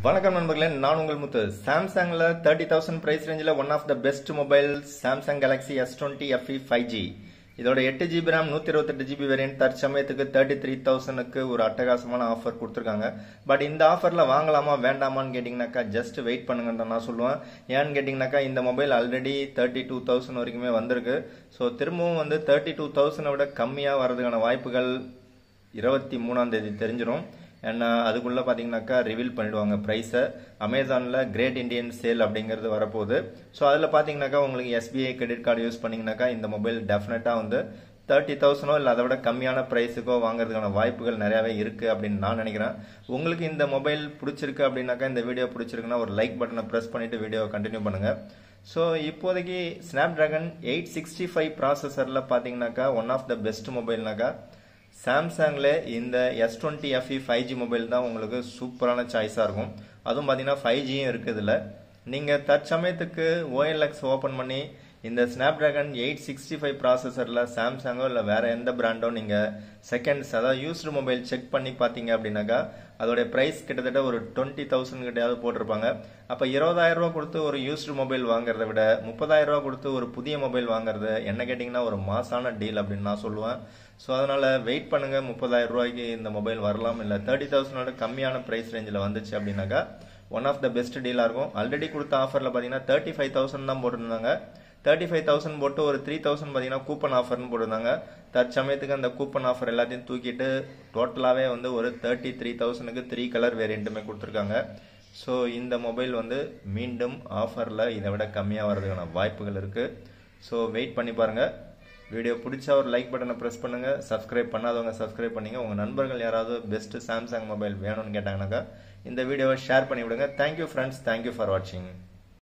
வணக்கம் நண்பர்களே நான் உங்கள் முத்து சாம்சங்ல தேர்ட்டி தௌசண்ட் பிரைஸ் ரேஞ்சில் one of the best mobile Samsung Galaxy S twenty FE five G இதோட எட்டு ஜிபி ரேம் நூற்றி இருபத்தெட்டு ஜிபி வேரியன்ட் தற்சமயத்துக்கு தேர்ட்டி த்ரீ தௌசண்ட்க்கு ஒரு அட்டகாசமான ஆஃபர் கொடுத்துருக்காங்க பட் இந்த ஆஃபரில் வாங்கலாமா வேண்டாமான்னு கேட்டிங்கனாக்கா ஜஸ்ட் வெயிட் பண்ணுங்கன்னு நான் சொல்லுவேன் ஏன்னு கேட்டிங்கனாக்கா இந்த mobile already thirty two thousand வரைக்குமே வந்திருக்கு ஸோ திரும்பவும் வந்து தேர்ட்டி டூ தௌசண்டை விட கம்மியாக வர்றதுக்கான வாய்ப்புகள் இருபத்தி மூணாம் தேதி தெரிஞ்சிடும் ஏன்னா அதுக்குள்ளே பார்த்தீங்கன்னாக்கா ரிவீல் பண்ணிடுவாங்க ப்ரைஸை அமேசானில் கிரேட் இந்தியன் சேல் அப்படிங்கிறது வரப்போகுது ஸோ அதில் பார்த்தீங்கன்னாக்கா உங்களுக்கு எஸ்பிஐ கிரெடிட் கார்டு யூஸ் பண்ணிங்கனாக்கா இந்த மொபைல் டெஃபினட்டாக வந்து தேர்ட்டி தௌசண்டோ இல்லை அதை விட கம்மியான ப்ரைஸுக்கோ வாங்குறதுக்கான வாய்ப்புகள் நிறையாவே இருக்குது அப்படின்னு நான் நினைக்கிறேன் உங்களுக்கு இந்த மொபைல் பிடிச்சிருக்கு அப்படின்னாக்கா இந்த வீடியோ பிடிச்சிருக்குன்னா ஒரு லைக் பட்டனை ப்ரெஸ் பண்ணிவிட்டு வீடியோ கண்டினியூ பண்ணுங்கள் ஸோ இப்போதைக்கு Snapdragon eight sixty five ப்ராசஸரில் பார்த்தீங்கன்னாக்கா ஒன் ஆஃப் த பெஸ்ட் மொபைல்னாக்கா சாம்சங்கில் இந்த S twenty FE five G mobile தான் உங்களுக்கு சூப்பரான சாய்ஸாக இருக்கும் அதுவும் பார்த்தீங்கன்னா ஃபைவ் ஜியும் இருக்குது இதில் நீங்கள் தற்சமயத்துக்கு ஓஎல்எக்ஸ் ஓப்பன் பண்ணி இந்த Snapdragon eight sixty five ப்ராசஸரில் சாம்சங்கோ இல்லை வேறு எந்த பிராண்டோ நீங்கள் செகண்ட்ஸ் அதாவது யூஸ்டு மொபைல் செக் பண்ணி பார்த்தீங்க அப்படின்னாக்கா அதோடைய ப்ரைஸ் கிட்டத்தட்ட ஒரு டுவெண்ட்டி தௌசண்ட் கிட்டையாவது போட்டிருப்பாங்க அப்போ இருபதாயிரம் ரூபா கொடுத்து ஒரு யூஸ்டு மொபைல் வாங்குறத விட முப்பதாயிரம் ரூபா கொடுத்து ஒரு புதிய மொபைல் வாங்குறது என்ன கேட்டிங்கன்னா ஒரு மாசான டீல் அப்படின்னு நான் சொல்லுவேன் ஸோ அதனால் வெயிட் பண்ணுங்கள் முப்பதாயிரம் ரூபாய்க்கு இந்த மொபைல் வரலாம் இல்லை தேர்ட்டி தௌசண்டோட கம்மியான ப்ரைஸ் ரேஞ்சில் வந்துச்சு அப்படின்னாக்கா ஒன் ஆஃப் த பெஸ்ட் டீலாக இருக்கும் ஆல்ரெடி கொடுத்த ஆஃபரில் பார்த்தீங்கன்னா தேர்ட்டி ஃபைவ் தௌசண்ட் தான் போட்டிருந்தாங்க தேர்ட்டி ஃபைவ் தௌசண்ட் போட்டு ஒரு த்ரீ தௌசண்ட் பார்த்தீங்கன்னா கூப்பன் ஆஃபர்னு போட்டிருந்தாங்க தற்சமயத்துக்கு அந்த கூப்பன் ஆஃபர் எல்லாத்தையும் தூக்கிட்டு டோட்டலாகவே வந்து ஒரு தேர்ட்டி த்ரீ தௌசண்ட்க்கு த்ரீ கலர் வேரியண்ட்டுமே கொடுத்துருக்காங்க ஸோ இந்த மொபைல் வந்து மீண்டும் ஆஃபரில் இதை விட கம்மியாக வர்றதுக்கான வாய்ப்புகள் இருக்குது ஸோ வெயிட் பண்ணி பாருங்கள் வீடியோ பிடிச்சா ஒரு லைக் பட்டனை ப்ரெஸ் பண்ணுங்கள் சப்ஸ்கிரைப் பண்ணாதவங்க சப்ஸ்கிரைப் பண்ணிங்க உங்கள் நண்பர்கள் யாராவது பெஸ்ட்டு சாம்சங் மொபைல் வேணும்னு கேட்டாங்கனாக்கா இந்த வீடியோவை ஷேர் பண்ணி விடுங்க தேங்க்யூ ஃப்ரெண்ட்ஸ் தேங்க்யூ ஃபார் வாட்சிங்